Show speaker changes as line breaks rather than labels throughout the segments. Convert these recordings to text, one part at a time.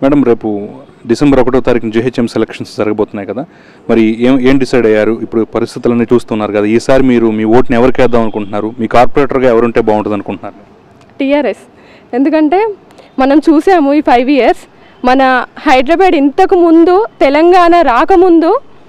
Madam రేపు December ఒకటో తారీఖున జిహెచ్ఎం సెలక్షన్స్ జరగబోతున్నాయి కదా మరి ఏం ఏం డిసైడ్ అయ్యారు ఇప్పుడు పరిస్థితులన్నీ చూస్తున్నారు కదా ఈసారి మీరు మీ ఓట్ని ఎవరికి వేద్దాం అనుకుంటున్నారు మీ కార్పొరేటర్గా ఎవరుంటే బాగుంటుంది అనుకుంటున్నారు
టీఆర్ఎస్ ఎందుకంటే మనం చూసాము ఈ ఫైవ్ ఇయర్స్ మన హైదరాబాద్ ఇంతకు ముందు తెలంగాణ రాకముందు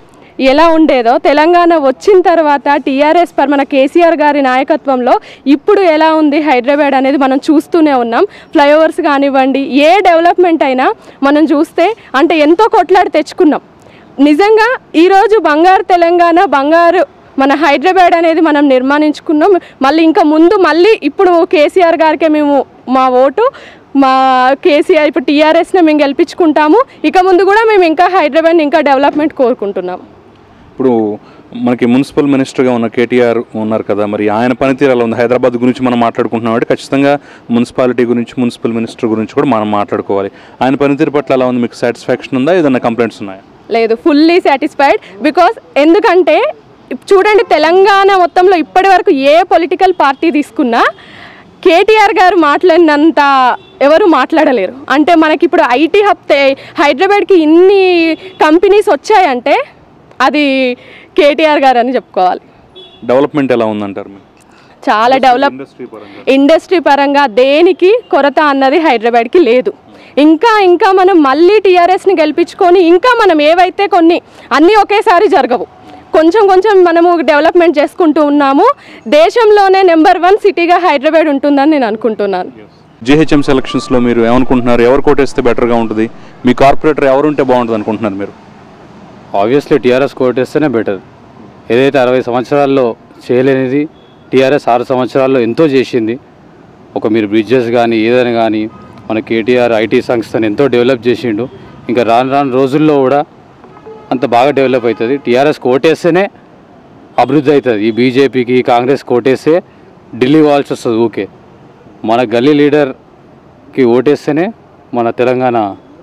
ఎలా ఉండేదో తెలంగాణ వచ్చిన తర్వాత టీఆర్ఎస్ పర్ మన కేసీఆర్ గారి నాయకత్వంలో ఇప్పుడు ఎలా ఉంది హైదరాబాద్ అనేది మనం చూస్తూనే ఉన్నాం ఫ్లైఓవర్స్ కానివ్వండి ఏ డెవలప్మెంట్ అయినా మనం చూస్తే అంటే ఎంతో కొట్లాడి తెచ్చుకున్నాం నిజంగా ఈరోజు బంగారు తెలంగాణ బంగారు మన హైదరాబాద్ అనేది మనం నిర్మాణించుకున్నాం మళ్ళీ ఇంకా ముందు మళ్ళీ ఇప్పుడు కేసీఆర్ గారికే మేము మా ఓటు మా కేసీఆర్ ఇప్పుడు టీఆర్ఎస్ని మేము గెలిపించుకుంటాము ఇక ముందు కూడా మేము ఇంకా హైదరాబాద్ని ఇంకా డెవలప్మెంట్ కోరుకుంటున్నాం
ఇప్పుడు మనకి మున్సిపల్ మినిస్టర్గా ఉన్న కేటీఆర్ ఉన్నారు కదా మరి ఆయన పనితీరు ఎలా ఉంది హైదరాబాద్ గురించి మనం మాట్లాడుకుంటున్నాం అంటే ఖచ్చితంగా మున్సిపాలిటీ గురించి మున్సిపల్ మినిస్టర్ గురించి కూడా మనం మాట్లాడుకోవాలి ఆయన పనితీరు పట్ల ఎలా ఉంది మీకు సాటిస్ఫాక్షన్ ఉందా ఏదైనా కంప్లైంట్స్ ఉన్నాయా
లేదు ఫుల్లీ సాటిస్ఫైడ్ బికాస్ ఎందుకంటే ఇప్ చూడండి తెలంగాణ మొత్తంలో ఇప్పటి వరకు ఏ పొలిటికల్ పార్టీ తీసుకున్నా కేటీఆర్ గారు మాట్లాడినంత ఎవరు మాట్లాడలేరు అంటే మనకి ఇప్పుడు ఐటీ హబ్ తే- హైదరాబాద్కి ఇన్ని కంపెనీస్ వచ్చాయంటే అది కేటీఆర్ గారు అని చెప్పుకోవాలి
డెవలప్మెంట్ ఎలా ఉందంటారు మీరు
చాలా డెవలప్
ఇండస్ట్రీ పరంగా
ఇండస్ట్రీ పరంగా దేనికి కొరత అన్నది హైదరాబాద్కి లేదు ఇంకా ఇంకా మనం మళ్ళీ టీఆర్ఎస్ని గెలిపించుకొని ఇంకా మనం ఏవైతే కొన్ని అన్నీ ఒకేసారి జరగవు కొంచెం కొంచెం మనము డెవలప్మెంట్ చేసుకుంటూ ఉన్నాము దేశంలోనే నెంబర్ వన్ సిటీగా హైదరాబాద్ ఉంటుందని నేను అనుకుంటున్నాను
జిహెచ్ఎం సెలక్షన్స్లో మీరు ఏమనుకుంటున్నారు ఎవరు కోటేస్తే బెటర్గా ఉంటుంది మీ కార్పొరేటర్ ఎవరు ఉంటే బాగుంటుంది అనుకుంటున్నారు మీరు
ఆబ్వియస్లీ టీఆర్ఎస్ కోటేస్తేనే బెటర్ ఏదైతే అరవై సంవత్సరాల్లో చేయలేనిది టీఆర్ఎస్ ఆరు సంవత్సరాల్లో ఎంతో చేసింది ఒక మీరు బ్రిడ్జెస్ కానీ ఏదైనా కానీ మన కేటీఆర్ ఐటీ సంస్థను ఎంతో డెవలప్ చేసిండు ఇంకా రాను రాను రోజుల్లో కూడా అంత బాగా డెవలప్ అవుతుంది టీఆర్ఎస్ కోటేస్తేనే అభివృద్ధి అవుతుంది ఈ బీజేపీకి కాంగ్రెస్ కోటేస్తే ఢిల్లీ పోవాల్సి వస్తుంది ఊకే మన గల్లీ లీడర్కి ఓటేస్తేనే మన తెలంగాణ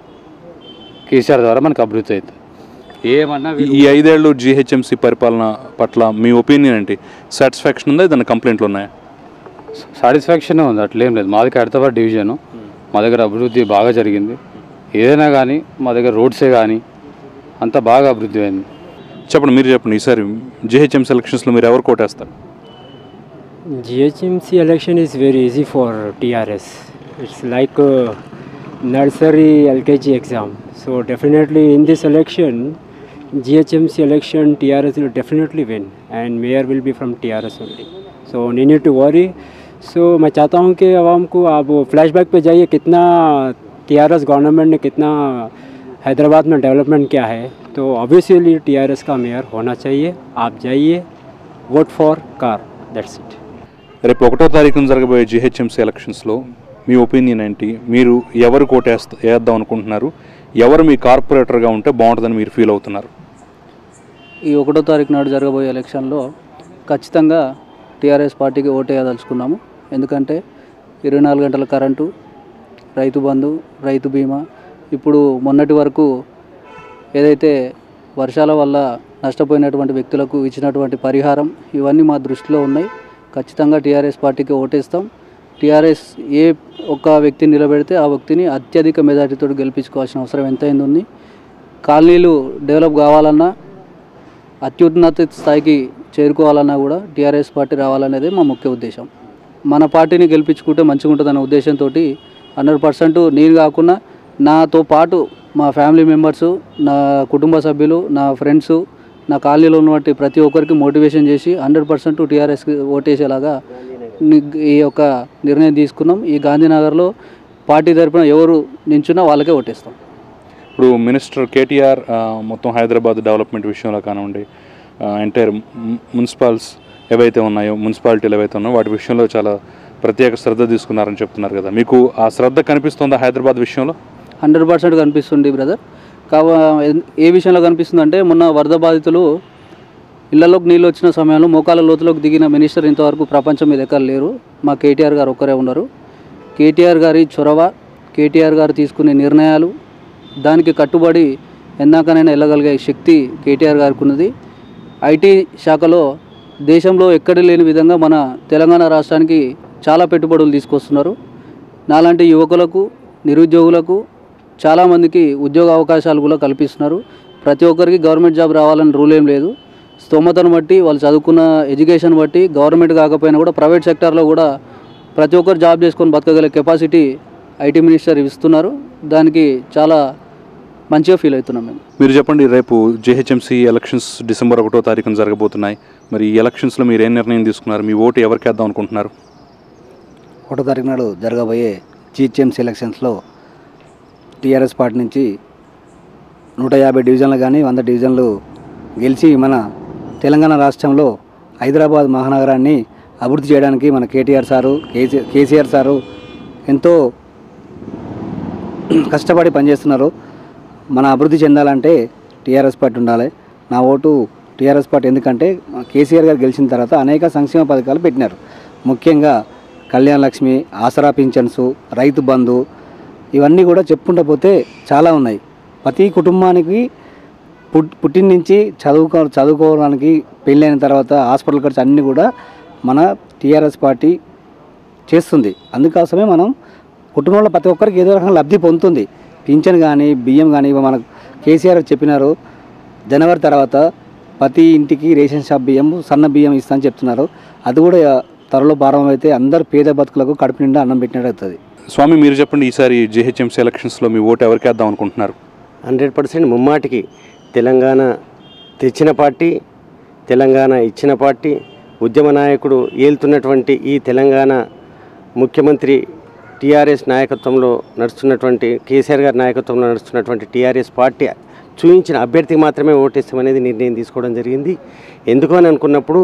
కేసీఆర్ ద్వారా మనకు అభివృద్ధి అవుతుంది ఏమన్నా వీళ్ళు-
ఈ ఐదేళ్ళు జిహెచ్ఎంసీ పరిపాలన పట్ల మీ ఒపీనియన్ ఏంటి సాటిస్ఫాక్షన్ ఉందా ఏదైనా కంప్లైంట్లు ఉన్నాయా
సాటిస్ఫాక్షన్ ఉంది అట్లేం లేదు మాది ఖైరతాబాద్ డివిజను మా దగ్గర అభివృద్ధి బాగా జరిగింది ఏదైనా కానీ మా దగ్గర రోడ్సే కానీ అంతా బాగా అభివృద్ధి అయింది
చెప్పండి మీరు చెప్పండి ఈసారి జిహెచ్ఎం సెలక్షన్స్లో మీరు ఎవరు కోటేస్తారు
GHMC election is very easy for TRS. It's like a nursery LKG exam. So definitely in this election, GHMC election TRS will definitely win and mayor will be from TRS only. So no need to worry. So मैं चाहता हूँ कि आवाम को आप flashback पे जाइए कितना टीआरएस गवर्नमेंट ने कितना हैदराबाद में डेवलपमेंट किया है तो ऑब्वियसली टीआरएस का मेयर होना चाहिए आप जाइए vote for car that's it
రేపు ఒకటో తారీఖున జరగబోయే జిహెచ్ఎంసీ ఎలక్షన్స్లో మీ ఒపీనియన్ ఏంటి మీరు ఎవరు కోటేస్త వేద్దాం అనుకుంటున్నారు ఎవరు మీ కార్పొరేటర్గా ఉంటే బాగుంటుందని మీరు ఫీల్ అవుతున్నారు
ఈ ఒకటో తారీఖు నాడు జరగబోయే ఎలక్షన్లో ఖచ్చితంగా టీఆర్ఎస్ పార్టీకి ఓటు వేయదలుచుకున్నాము ఎందుకంటే ఇరవై నాలుగు గంటల కరెంటు రైతు బంధు రైతు బీమా ఇప్పుడు మొన్నటి వరకు ఏదైతే వర్షాల వల్ల నష్టపోయినటువంటి వ్యక్తులకు ఇచ్చినటువంటి పరిహారం ఇవన్నీ మా దృష్టిలో ఉన్నాయి ఖచ్చితంగా టీఆర్ఎస్ పార్టీకి ఓటేస్తాం టీఆర్ఎస్ ఏ ఒక్క వ్యక్తిని నిలబెడితే ఆ వ్యక్తిని అత్యధిక మెజార్టీతో గెలిపించుకోవాల్సిన అవసరం ఎంతైంది ఉంది కాలనీలు డెవలప్ కావాలన్నా అత్యున్నత స్థాయికి చేరుకోవాలన్నా కూడా టీఆర్ఎస్ పార్టీ రావాలనేదే మా ముఖ్య ఉద్దేశం మన పార్టీని గెలిపించుకుంటే మంచిగా ఉంటుందనే ఉద్దేశంతో హండ్రెడ్ పర్సెంట్ నేను కాకుండా నాతో పాటు మా ఫ్యామిలీ మెంబర్సు నా కుటుంబ సభ్యులు నా ఫ్రెండ్స్ నా కాలనీలో ఉన్నటువంటి ప్రతి ఒక్కరికి మోటివేషన్ చేసి హండ్రెడ్ పర్సెంట్ టీఆర్ఎస్కి ఓటేసేలాగా ని- ఈ యొక్క నిర్ణయం తీసుకున్నాం ఈ గాంధీనగర్లో పార్టీ తరపున ఎవరు నించున్నా వాళ్ళకే ఓటేస్తాం
ఇప్పుడు మినిస్టర్ కేటీఆర్ ఆ, మొత్తం హైదరాబాద్ డెవలప్మెంట్ విషయంలో కానివ్వండి ఎంటైర్ మున్సిపాల్స్ ఏవైతే ఉన్నాయో మున్సిపాలిటీలు ఏవైతే ఉన్నాయో వాటి విషయంలో చాలా ప్రత్యేక శ్రద్ధ తీసుకున్నారని చెప్తున్నారు కదా మీకు ఆ శ్రద్ధ కనిపిస్తుందా హైదరాబాద్ విషయంలో
హండ్రెడ్ పర్సెంట్ కనిపిస్తుంది బ్రదర్ కావ ఏ విషయంలో కనిపిస్తుంది అంటే మొన్న వరద బాధితులు ఇళ్లలోకి నీళ్ళు వచ్చిన సమయంలో మోకాల లోతులోకి దిగిన మినిస్టర్ ఇంతవరకు ప్రపంచం మీద ఎక్కడ లేరు మా కేటీఆర్ గారు ఒక్కరే ఉన్నారు కేటీఆర్ గారి చొరవ కేటీఆర్ గారు తీసుకునే నిర్ణయాలు దానికి కట్టుబడి ఎందాకనైనా వెళ్ళగలిగే శక్తి కేటీఆర్ గారికి ఉన్నది ఐటీ శాఖలో దేశంలో ఎక్కడ లేని విధంగా మన తెలంగాణ రాష్ట్రానికి చాలా పెట్టుబడులు తీసుకొస్తున్నారు నాలాంటి యువకులకు నిరుద్యోగులకు చాలామందికి ఉద్యోగ అవకాశాలు కూడా కల్పిస్తున్నారు ప్రతి ఒక్కరికి గవర్నమెంట్ జాబ్ రావాలని రూల్ ఏం లేదు స్తోమతను బట్టి వాళ్ళు చదువుకున్న ఎడ్యుకేషన్ బట్టి గవర్నమెంట్ కాకపోయినా కూడా ప్రైవేట్ సెక్టార్లో కూడా ప్రతి ఒక్కరు జాబ్ చేసుకొని బతకగల కెపాసిటీ ఐటీ మినిస్టర్ ఇస్తున్నారు దానికి చాలా మంచిగా ఫీల్ అవుతున్నాం మేము
మీరు చెప్పండి రేపు జేహెచ్ఎంసీ ఎలక్షన్స్ డిసెంబర్ ఒకటో తారీఖున జరగబోతున్నాయి మరి ఈ ఎలక్షన్స్లో మీరు ఏం నిర్ణయం తీసుకున్నారు మీ ఓటు ఎవరికి వేద్దాం అనుకుంటున్నారు
ఒకటో తారీఖు నాడు జరగబోయే జిహెచ్ఎంసీ ఎలక్షన్స్లో టీఆర్ఎస్ పార్టీ నుంచి నూట యాభై డివిజన్లు కానీ వంద డివిజన్లు గెలిచి మన తెలంగాణ రాష్ట్రంలో హైదరాబాద్ మహానగరాన్ని అభివృద్ధి చేయడానికి మన కేటీఆర్ సారు కేసీ కేసీఆర్ సారు ఎంతో కష్టపడి పనిచేస్తున్నారు మన అభివృద్ధి చెందాలంటే టీఆర్ఎస్ పార్టీ ఉండాలి నా ఓటు టీఆర్ఎస్ పార్టీ ఎందుకంటే కేసీఆర్ గారు గెలిచిన తర్వాత అనేక సంక్షేమ పథకాలు పెట్టినారు ముఖ్యంగా కళ్యాణ లక్ష్మి ఆసరా పింఛన్స్ రైతు బంధు ఇవన్నీ కూడా చెప్పుకుంటూ పోతే చాలా ఉన్నాయి ప్రతి కుటుంబానికి పుట్ పుట్టిన నుంచి చదువుకో చదువుకోవడానికి పెళ్ళైన తర్వాత హాస్పిటల్ ఖర్చు అన్నీ కూడా మన టీఆర్ఎస్ పార్టీ చేస్తుంది అందుకోసమే మనం కుటుంబంలో ప్రతి ఒక్కరికి ఏదో రకంగా లబ్ధి పొందుతుంది పింఛన్ కానీ బియ్యం కానీ ఇవి మనకు కేసీఆర్ చెప్పినారు జనవరి తర్వాత ప్రతి ఇంటికి రేషన్ షాప్ బియ్యం సన్న బియ్యం ఇస్తా అని చెప్తున్నారు అది కూడా త్వరలో ప్రారంభమైతే అందరు పేద బతుకులకు కడుపు నిండా అన్నం పెట్టినట్టు అవుతుంది
స్వామి మీరు చెప్పండి ఈసారి జేహెచ్ఎంసీ ఎలక్షన్స్లో మీ ఓటు ఎవరికి వేద్దాం అనుకుంటున్నారు
హండ్రెడ్ పర్సెంట్ ముమ్మాటికి తెలంగాణ తెచ్చిన పార్టీ తెలంగాణ ఇచ్చిన పార్టీ ఉద్యమ నాయకుడు ఏలుతున్నటువంటి ఈ తెలంగాణ ముఖ్యమంత్రి టీఆర్ఎస్ నాయకత్వంలో నడుస్తున్నటువంటి కేసీఆర్ గారి నాయకత్వంలో నడుస్తున్నటువంటి టీఆర్ఎస్ పార్టీ చూపించిన అభ్యర్థికి మాత్రమే ఓటేస్తామనేది నిర్ణయం తీసుకోవడం జరిగింది ఎందుకు అని అనుకున్నప్పుడు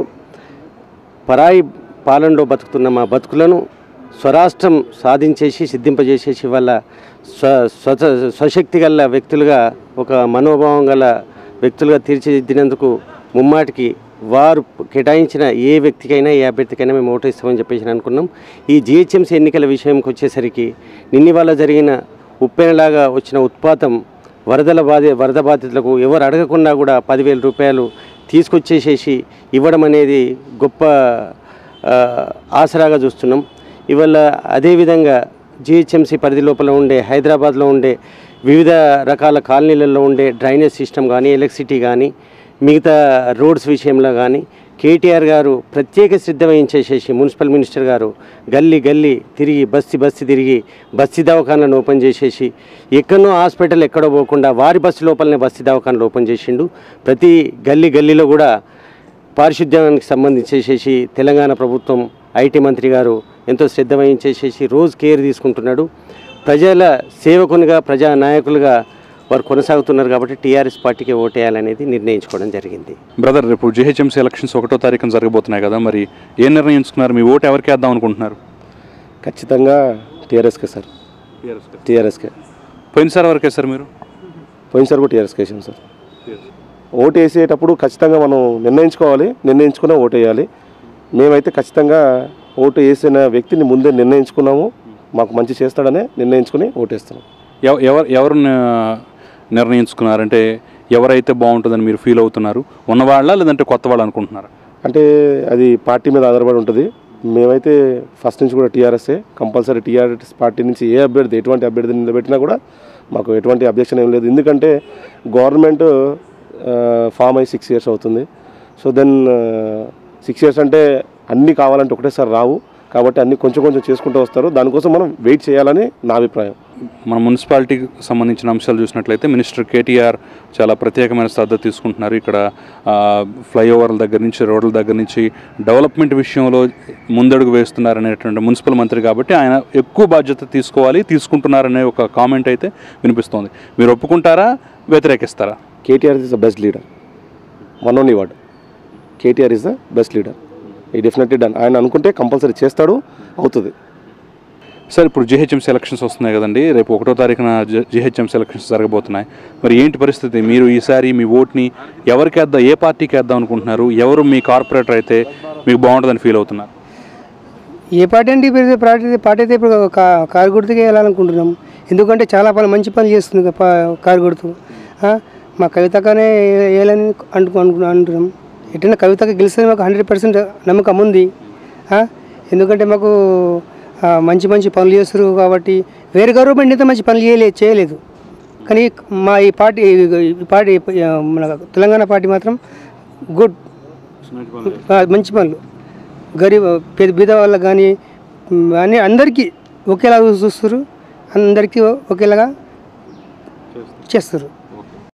పరాయి పాలనలో బతుకుతున్న మా బతుకులను స్వరాష్ట్రం సాధించేసి సిద్ధింపజేసేసి వాళ్ళ స్వ స్వత స్వశక్తి గల వ్యక్తులుగా ఒక మనోభావం గల వ్యక్తులుగా తీర్చిదిద్దినందుకు ముమ్మాటికి వారు కేటాయించిన ఏ వ్యక్తికైనా ఏ అభ్యర్థికైనా మేము ఓటు ఇస్తామని చెప్పేసి అనుకున్నాం ఈ జిహెచ్ఎంసీ ఎన్నికల విషయంకి వచ్చేసరికి నిన్ని వల్ల జరిగిన ఉప్పెనలాగా వచ్చిన ఉత్పాతం వరదల బాధ వరద బాధితులకు ఎవరు అడగకుండా కూడా పదివేల రూపాయలు తీసుకొచ్చేసేసి ఇవ్వడం అనేది గొప్ప ఆ, ఆసరాగా చూస్తున్నాం ఇవాళ అదేవిధంగా జిహెచ్ఎంసీ పరిధి లోపల ఉండే హైదరాబాద్లో ఉండే వివిధ రకాల కాలనీలలో ఉండే డ్రైనేజ్ సిస్టమ్ కానీ ఎలక్ట్రిసిటీ కానీ మిగతా రోడ్స్ విషయంలో కానీ కేటీఆర్ గారు ప్రత్యేక శ్రద్ధ వహించేసేసి మున్సిపల్ మినిస్టర్ గారు గల్లీ గల్లీ తిరిగి బస్తి బస్తి తిరిగి బస్తి దవాఖానాలను ఓపెన్ చేసేసి ఎక్కడో హాస్పిటల్ ఎక్కడో పోకుండా వారి బస్సు లోపలనే బస్తి దవాఖానాలు ఓపెన్ చేసిండు ప్రతి గల్లీ గల్లీలో కూడా పారిశుద్ధ్యానికి సంబంధించేసేసి తెలంగాణ ప్రభుత్వం ఐటీ మంత్రి గారు ఎంతో శ్రద్ధ వహించేసేసి రోజు కేర్ తీసుకుంటున్నాడు ప్రజల సేవకునిగా ప్రజా నాయకులుగా వారు కొనసాగుతున్నారు కాబట్టి టీఆర్ఎస్ పార్టీకి ఓటేయాలనేది నిర్ణయించుకోవడం జరిగింది
బ్రదర్ రేపు జేహెచ్ఎంసీ ఎలక్షన్స్ ఒకటో తారీఖున జరగబోతున్నాయి కదా మరి ఏం నిర్ణయించుకున్నారు మీ ఓటు ఎవరికి వేద్దాం అనుకుంటున్నారు
ఖచ్చితంగా టీఆర్ఎస్కే సార్ టీఆర్ఎస్కే
పోయినసారి వరకే సార్ మీరు
పోయినసారి కూడా టీఆర్ఎస్కే వేసాం సార్ ఓటు వేసేటప్పుడు ఖచ్చితంగా మనం నిర్ణయించుకోవాలి నిర్ణయించుకునే ఓటు వేయాలి మేమైతే ఖచ్చితంగా ఓటు వేసిన వ్యక్తిని ముందే నిర్ణయించుకున్నాము మాకు మంచి చేస్తాడనే నిర్ణయించుకుని ఓటేస్తున్నాం
ఎవ- ఎవరు ఎవరు ని- నిర్ణయించుకున్నారంటే ఎవరైతే బాగుంటుందని మీరు ఫీల్ అవుతున్నారు ఉన్నవాళ్ళ లేదంటే కొత్త వాళ్ళు అనుకుంటున్నారా
అంటే అది పార్టీ మీద ఆధారపడి ఉంటుంది మేమైతే ఫస్ట్ నుంచి కూడా టీఆర్ఎస్ఏ కంపల్సరీ టీఆర్ఎస్ పార్టీ నుంచి ఏ అభ్యర్థి ఎటువంటి అభ్యర్థిని నిలబెట్టినా కూడా మాకు ఎటువంటి అబ్జెక్షన్ ఏం లేదు ఎందుకంటే గవర్నమెంట్ ఫామ్ అయ్యి సిక్స్ ఇయర్స్ అవుతుంది సో దెన్ సిక్స్ ఇయర్స్ అంటే అన్నీ కావాలంటే ఒకటేసారి రావు కాబట్టి అన్నీ కొంచెం కొంచెం చేసుకుంటూ వస్తారు దానికోసం మనం వెయిట్ చేయాలని నా అభిప్రాయం
మన మున్సిపాలిటీకి సంబంధించిన అంశాలు చూసినట్లయితే మినిస్టర్ కేటీఆర్ చాలా ప్రత్యేకమైన శ్రద్ధ తీసుకుంటున్నారు ఇక్కడ ఆ, ఫ్లైఓవర్ల దగ్గర నుంచి రోడ్ల దగ్గర నుంచి డెవలప్మెంట్ విషయంలో ముందడుగు వేస్తున్నారనేటువంటి మున్సిపల్ మంత్రి కాబట్టి ఆయన ఎక్కువ బాధ్యత తీసుకోవాలి తీసుకుంటున్నారనే ఒక కామెంట్ అయితే వినిపిస్తోంది మీరు ఒప్పుకుంటారా వ్యతిరేకిస్తారా
KTR is the best leader one only word KTR is the best leader ఈ డెఫినెట్లీ డన్ ఆయన అనుకుంటే కంపల్సరీ చేస్తాడు అవుతుంది
సార్ ఇప్పుడు జిహెచ్ఎంసీ ఎలక్షన్స్ వస్తున్నాయి కదండి రేపు ఒకటో తారీఖున జిహెచ్ఎంసీ ఎలక్షన్స్ జరగబోతున్నాయి మరి ఏంటి పరిస్థితి మీరు ఈసారి మీ ఓట్ని ఎవరికి వేద్దాం ఏ పార్టీకి వేద్దాం అనుకుంటున్నారు ఎవరు మీ కార్పొరేటర్ అయితే మీకు బాగుంటుందని ఫీల్ అవుతున్నారు
ఏ పార్టీ అంటే ఇప్పుడు పార్టీ పార్టీ అయితే ఇప్పుడు కా- కారు గుర్తుకే వెళ్ళాలనుకుంటున్నాం ఎందుకంటే చాలా పని మంచి పని చేస్తుంది కా- పా- కారు గుర్తు ఆ, మా కవితకనే వేయాలని అంటు అనుకున్నాం అంటున్నాం ఎట్లయినా కవితకి గెలిస్తే మాకు హండ్రెడ్ పర్సెంట్ నమ్మకం ఉంది ఆ, ఎందుకంటే మాకు ఆ, మంచి మంచి పనులు చేస్తారు కాబట్టి వేరే గవర్నమెంట్ అయితే మంచి పనులు చేయలేదు చేయలేదు కానీ మా ఈ పార్టీ ఈ పార్టీ ఆ, మన తెలంగాణ పార్టీ మాత్రం గుడ్ ఆ, మంచి పనులు గరీబ్ పెద్ద బీద వాళ్ళకి కానీ మ్, అన్ని అందరికీ ఒకేలాగా చూస్తారు అందరికీ ఒకేలాగా చేస్తారు